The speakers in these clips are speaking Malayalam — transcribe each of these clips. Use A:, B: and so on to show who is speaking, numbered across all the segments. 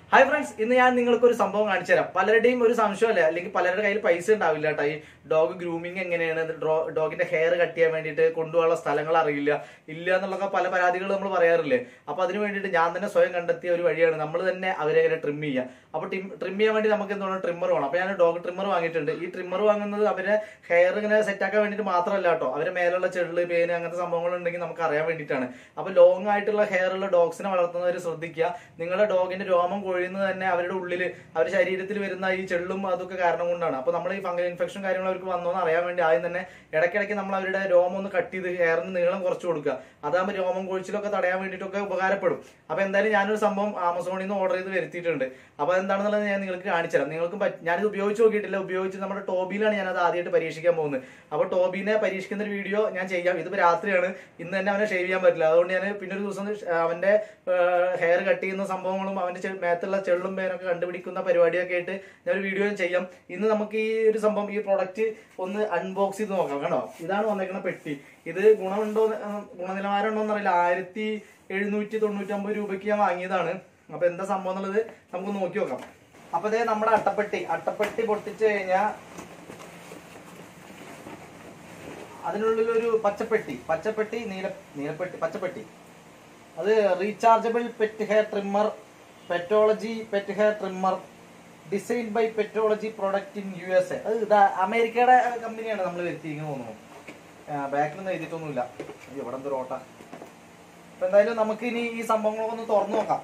A: ഹായ് ഫ്രണ്ട്സ് ഇന്ന് ഞാൻ നിങ്ങൾക്ക് ഒരു സംഭവം കാണിച്ചു തരാം പലരുടെയും ഒരു സംശയമല്ലേ അല്ലെങ്കിൽ പലരുടെ കയ്യിൽ പൈസ ഉണ്ടാവില്ല കേട്ടോ ഈ ഡോഗ് ഗ്രൂമിങ് എങ്ങനെയാണ് ഡോഗിന്റെ ഹെയർ കട്ട് ചെയ്യാൻ വേണ്ടിയിട്ട് കൊണ്ടുപോകാനുള്ള സ്ഥലങ്ങൾ അറിയില്ല ഇല്ല എന്നുള്ളൊക്കെ പല പരാതികൾ നമ്മൾ പറയാറില്ലേ അപ്പൊ അതിന് വേണ്ടിയിട്ട് ഞാൻ തന്നെ സ്വയം കണ്ടെത്തിയ ഒരു വഴിയാണ് നമ്മൾ തന്നെ അവരെ ഇങ്ങനെ ട്രിം ചെയ്യുക അപ്പൊ ട്രിം ചെയ്യാൻ വേണ്ടി നമുക്ക് എന്താണ് ട്രിമ്മർ വേണം അപ്പൊ ഞാൻ ഡോഗ് ട്രിമ്മർ വാങ്ങിയിട്ടുണ്ട് ഈ ട്രിമ്മർ വാങ്ങുന്നത് അവരെ ഹെയർ ഇങ്ങനെ സെറ്റ് ആക്കാൻ വേണ്ടിയിട്ട് മാത്രമല്ല കേട്ടോ അവരെ മേലുള്ള ചെള്ള് പേന് അങ്ങനത്തെ സംഭവങ്ങൾ ഉണ്ടെങ്കിൽ നമുക്ക് അറിയാൻ വേണ്ടിയിട്ടാണ് അപ്പൊ ലോങ് ആയിട്ടുള്ള ഹെയർ ഉള്ള ഡോഗ്സിനെ വളർത്തുന്നവർ ശ്രദ്ധിക്കുക നിങ്ങളുടെ ഡോഗിന്റെ രോമം കൊഴിയുന്നത് തന്നെ അവരുടെ ഉള്ളിൽ അവരുടെ ശരീരത്തിൽ വരുന്ന ഈ ചെള്ളും അതൊക്കെ കാരണം കൊണ്ടാണ് അപ്പൊ നമ്മൾ ഈ ഫംഗൽ ഇൻഫെക്ഷൻ കാര്യങ്ങൾ അവർക്ക് വന്നോന്ന് അറിയാൻ വേണ്ടി ആദ്യം തന്നെ ഇടയ്ക്കിടയ്ക്ക് നമ്മൾ അവരുടെ രോമം ഒന്ന് കട്ട് ചെയ്ത് ഹെയറിന് നീളം കുറച്ച് കൊടുക്കുക അതാകുമ്പോൾ രോമം കൊഴിച്ചിലൊക്കെ തടയാൻ വേണ്ടിയിട്ടൊക്കെ ഉപകാരപ്പെടും അപ്പൊ എന്തായാലും ഞാനൊരു സംഭവം ആമസോണിൽ നിന്ന് ഓർഡർ ചെയ്ത് വരുത്തിയിട്ടുണ്ട് അപ്പൊ എന്താണെന്നുള്ളത് ഞാൻ നിങ്ങൾക്ക് കാണിച്ചു തരാം നിങ്ങൾക്ക് പറ്റ്- ഞാനിത് ഉപയോഗിച്ച് നോക്കിയിട്ടില്ല ഉപയോഗിച്ച് നമ്മുടെ ടോബിയിലാണ് ഞാൻ അത് ആദ്യമായിട്ട് പരീക്ഷിക്കാൻ പോകുന്നത് അപ്പൊ ടോബിനെ പരീക്ഷിക്കുന്ന ഒരു വീഡിയോ ഞാൻ ചെയ്യാം ഇതിപ്പോ രാത്രിയാണ് ഇന്ന് തന്നെ അവനെ ഷേവ് ചെയ്യാൻ പറ്റില്ല അതുകൊണ്ട് ഞാൻ പിന്നെ ഒരു ദിവസം അവന്റെ ഹെയർ കട്ട് ചെയ്യുന്ന സംഭവങ്ങളും അവന്റെ ചെ- മേത്തുള്ള ചെള്ളും പേനൊക്കെ കണ്ടുപിടിക്കുന്ന പരിപാടിയൊക്കെ ആയിട്ട് ഞാൻ ഒരു വീഡിയോ ചെയ്യാം ഇന്ന് നമുക്ക് ഈ ഒരു സംഭവം ഈ പ്രൊഡക്റ്റ് ഒന്ന് അൺബോക്സ് ചെയ്ത് നോക്കാം കണ്ടോ ഇതാണ് വന്നേക്കുന്ന പെട്ടി ഇത് ഗുണമുണ്ടോ എന്ന്- ഗുണനിലവാരം ഉണ്ടോ എന്നറിയില്ല ആയിരത്തി എഴുന്നൂറ്റി തൊണ്ണൂറ്റമ്പത് രൂപയ്ക്ക് ഞാൻ വാങ്ങിയതാണ് അപ്പൊ എന്താ സംഭവം എന്നുള്ളത് നമുക്ക് നോക്കി നോക്കാം അപ്പൊ ഇതേ നമ്മുടെ അട്ടപ്പെട്ടി അട്ടപ്പെട്ടി പൊട്ടിച്ചു കഴിഞ്ഞാൽ അതിനുള്ളിൽ ഒരു പച്ചപ്പെട്ടി പച്ചപ്പെട്ടി നീല നീലപ്പെട്ടി പച്ചപ്പെട്ടി അത് rechargeable pet hair trimmer Petology pet hair trimmer design by Petology product in U S A അത് ഇതാ അമേരിക്കയുടെ കമ്പനിയാണ് നമ്മൾ വരുത്തിയിരിക്കുന്നത് തോന്നുന്നു ബാക്കിലൊന്നും എഴുതിയിട്ടൊന്നുമില്ല അയ്യോ ഇവിടെ എന്തൊരു ഓട്ട അപ്പൊ എന്തായാലും നമുക്ക് ഇനി ഈ സംഭവങ്ങളൊക്കെ ഒന്ന് തുറന്നു നോക്കാം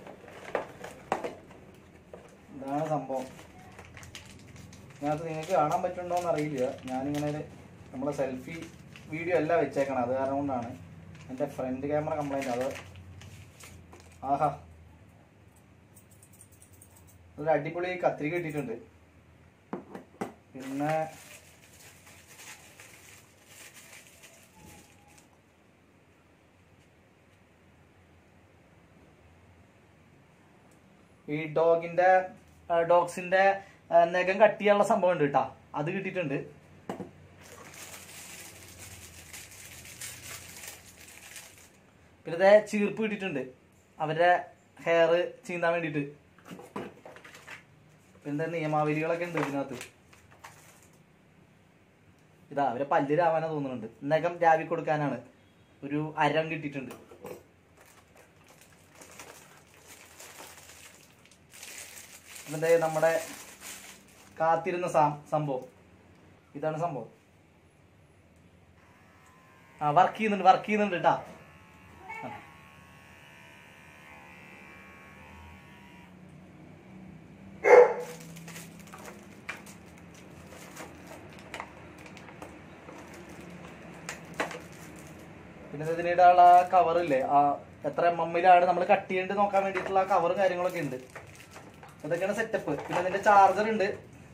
A: ഇതാണ് സംഭവം ഇതിനകത്ത് നിങ്ങൾക്ക് കാണാൻ പറ്റുന്നുണ്ടോ എന്ന് അറിയില്ല ഞാനിങ്ങനെ ഒരു നമ്മളെ സെൽഫി വീഡിയോ അല്ല വെച്ചേക്കണം അത് കാരണം കൊണ്ടാണ് എൻ്റെ ഫ്രണ്ട് ക്യാമറ കംപ്ലൈൻറ്റ് അത് ആഹാ ഒരു അടിപൊളി കത്രിക കിട്ടിയിട്ടുണ്ട് പിന്നെ ഈ ഡോഗിന്റെ ഡോഗ്സിന്റെ നഖം കട്ട് ചെയ്യാനുള്ള സംഭവം ഉണ്ട് കേട്ടാ അത് കിട്ടിയിട്ടുണ്ട് പിന്നെ ഇതേ ചീർപ്പ് കിട്ടിയിട്ടുണ്ട് അവരുടെ ഹെയർ ചീന്താൻ വേണ്ടിയിട്ട് പിന്നെ നിയമാവലികളൊക്കെ ഉണ്ട് ഇതിനകത്ത് ഇതാ അവരെ പല്ല് രാവാനാ തോന്നുന്നുണ്ട് നഖം രാവി കൊടുക്കാനാണ് ഒരു അരം കിട്ടിയിട്ടുണ്ട് എന്നിട്ട് നമ്മുടെ കാത്തിരുന്ന സാം- സംഭവം ഇതാണ് സംഭവം ആ വർക്ക് ചെയ്യുന്നുണ്ട് വർക്ക് ചെയ്യുന്നുണ്ട് കേട്ടാ പിന്നെ ഇതിനിടാനുള്ള കവറില്ലേ ആ എത്ര എം എമ്മിലാണ് നമ്മൾ കട്ട് ചെയ്യേണ്ടത് നോക്കാൻ വേണ്ടിയിട്ടുള്ള കവറും കാര്യങ്ങളൊക്കെ ഉണ്ട് ഇതൊക്കെയാണ് സെറ്റപ്പ് പിന്നെ അതിന്റെ ചാർജർ ഉണ്ട്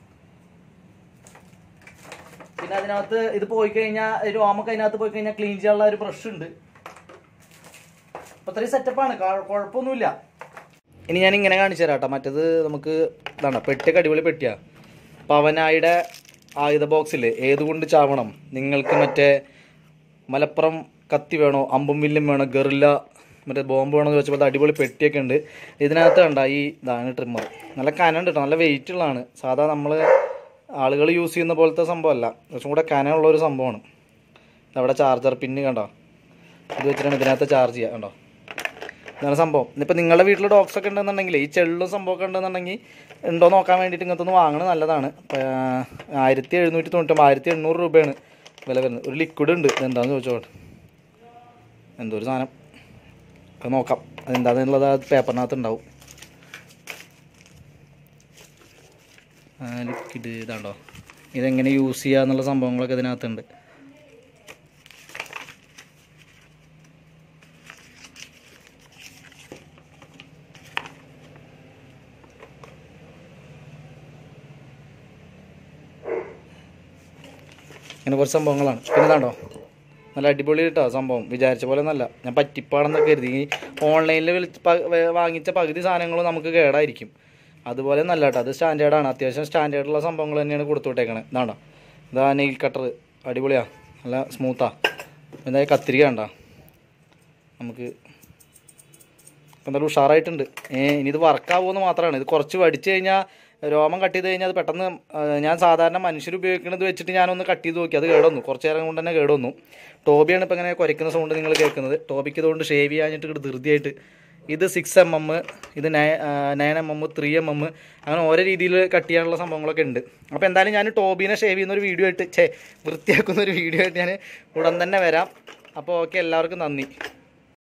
A: പിന്നെ അതിനകത്ത് ഇത് പോയി കഴിഞ്ഞാൽ രോമൊക്കെ അതിനകത്ത് പോയി കഴിഞ്ഞാൽ ക്ലീൻ ചെയ്യാനുള്ള ഒരു ബ്രഷ് ഉണ്ട് അപ്പൊ ഇത്രയും സെറ്റപ്പാണ് കുഴപ്പമൊന്നുമില്ല ഇനി ഞാൻ ഇങ്ങനെ കാണിച്ചു തരാം കേട്ടോ മറ്റത് നമുക്ക് ഇതാണ് പെട്ടിയൊക്കെ അടിപൊളി പെട്ടിയാ പവനായുടെ ആയുധ ബോക്സിൽ ഏതുകൊണ്ട് ചാവണം നിങ്ങൾക്ക് മറ്റേ മലപ്പുറം കത്തി വേണോ അമ്പും വില്ലും വേണോ ഗറില്ല മറ്റേ ബോംബ് വേണോ എന്ന് ചോദിച്ചപ്പോൾ അടിപൊളി പെട്ടിയൊക്കെ ഉണ്ട് ഇതിനകത്ത് കണ്ട ഈ ഇതാണ് ട്രിമ്മർ നല്ല കനമുണ്ട് കേട്ടോ നല്ല വെയിറ്റ് ഉള്ളതാണ് സാധാ നമ്മൾ ആളുകൾ യൂസ് ചെയ്യുന്ന പോലത്തെ സംഭവമല്ല കുറച്ചും കൂടെ കനമുള്ള ഒരു സംഭവമാണ് അവിടെ ചാർജർ പിന്ന് കണ്ടോ ഇത് വെച്ചിട്ടാണ് ഇതിനകത്ത് ചാർജ് ചെയ്യുക കണ്ടോ ഇതാണ് സംഭവം ഇനിയിപ്പോൾ നിങ്ങളുടെ വീട്ടിൽ ഡോഗ്സ് ഒക്കെ ഉണ്ടെന്നുണ്ടെങ്കിൽ ഈ ചെള്ളും സംഭവമൊക്കെ ഉണ്ടെന്നുണ്ടെങ്കിൽ ഉണ്ടോ നോക്കാൻ വേണ്ടിയിട്ട് ഇങ്ങനത്തെ ഒന്ന് വാങ്ങണത് നല്ലതാണ് ഇപ്പം, ആ, ആയിരത്തി എഴുന്നൂറ്റി തൊണ്ണൂറ്റൊമ്പത് ആയിരത്തി എണ്ണൂറ് രൂപയാണ് വില വരുന്നത് ഒരു ലിക്വിഡ് ഉണ്ട് എന്താണെന്ന് ചോദിച്ചോട്ടെ എന്തോ ഒരു സാധനം അത് നോക്കാം അതെന്താണെന്നുള്ളത് ആ പേപ്പറിനകത്ത് ഉണ്ടാവും ലിക്വിഡ് ഇതാണ്ടോ ഇതെങ്ങനെ യൂസ് ചെയ്യുക എന്നുള്ള സംഭവങ്ങളൊക്കെ ഇതിനകത്തുണ്ട് ഇങ്ങനെ കുറച്ച് സംഭവങ്ങളാണ് പിന്നെ ഇതാണ്ടോ നല്ല അടിപൊളി കേട്ടോ സംഭവം വിചാരിച്ച പോലെ ഒന്നല്ല ഞാൻ പറ്റിപ്പാണെന്നൊക്കെ കരുതി ഈ ഓൺലൈനിൽ വിളിച്ച് പ- വേ- വാങ്ങിച്ച പകുതി സാധനങ്ങളും നമുക്ക് കേടായിരിക്കും അതുപോലെ നല്ല കേട്ടോ അത് സ്റ്റാൻഡേർഡാണ് അത്യാവശ്യം സ്റ്റാൻഡേർഡുള്ള സംഭവങ്ങൾ തന്നെയാണ് കൊടുത്തു വിട്ടേക്കണത് ഇതാണ്ടോ ഇതാ നെയിൽ കട്ടർ അടിപൊളിയാ നല്ല സ്മൂത്താ എന്തായാലും കത്തിരിക്ക കണ്ടോ നമുക്ക് എന്തായാലും ഉഷാറായിട്ടുണ്ട് ഏ ഇനി ഇത് വർക്കാവുമെന്ന് മാത്രമാണ് ഇത് കുറച്ച് വടിച്ചു കഴിഞ്ഞാൽ രോമം കട്ട് ചെയ്ത് കഴിഞ്ഞാൽ അത് പെട്ടെന്ന് ആ, ഞാൻ സാധാരണ മനുഷ്യർ ഉപയോഗിക്കുന്നത് വെച്ചിട്ട് ഞാനൊന്ന് കട്ട് ചെയ്ത് നോക്കി അത് കേടൊന്നു കുറച്ച് നേരം കൊണ്ട് തന്നെ കേടൊന്നു ടോബിയാണ് ഇപ്പോൾ ഇങ്ങനെ കുരയ്ക്കുന്ന സൗണ്ട് നിങ്ങൾ കേൾക്കുന്നത് ടോബിക്ക് ഇതുകൊണ്ട് ഷേവ് ചെയ്യാഞ്ഞിട്ട് ഇവിടെ ധൃതിയായിട്ട് ഇത് സിക്സ് എം എം ഇത് nine M M three M M അങ്ങനെ ഓരോ രീതിയിൽ കട്ട് ചെയ്യാനുള്ള സംഭവങ്ങളൊക്കെ ഉണ്ട് അപ്പോൾ എന്തായാലും ഞാൻ ടോബീനെ ഷേവ് ചെയ്യുന്ന ഒരു വീഡിയോ ആയിട്ട് ഛേ വൃത്തിയാക്കുന്ന ഒരു വീഡിയോ ആയിട്ട് ഞാൻ ഉടൻ തന്നെ വരാം അപ്പോൾ ഓക്കെ എല്ലാവർക്കും നന്ദി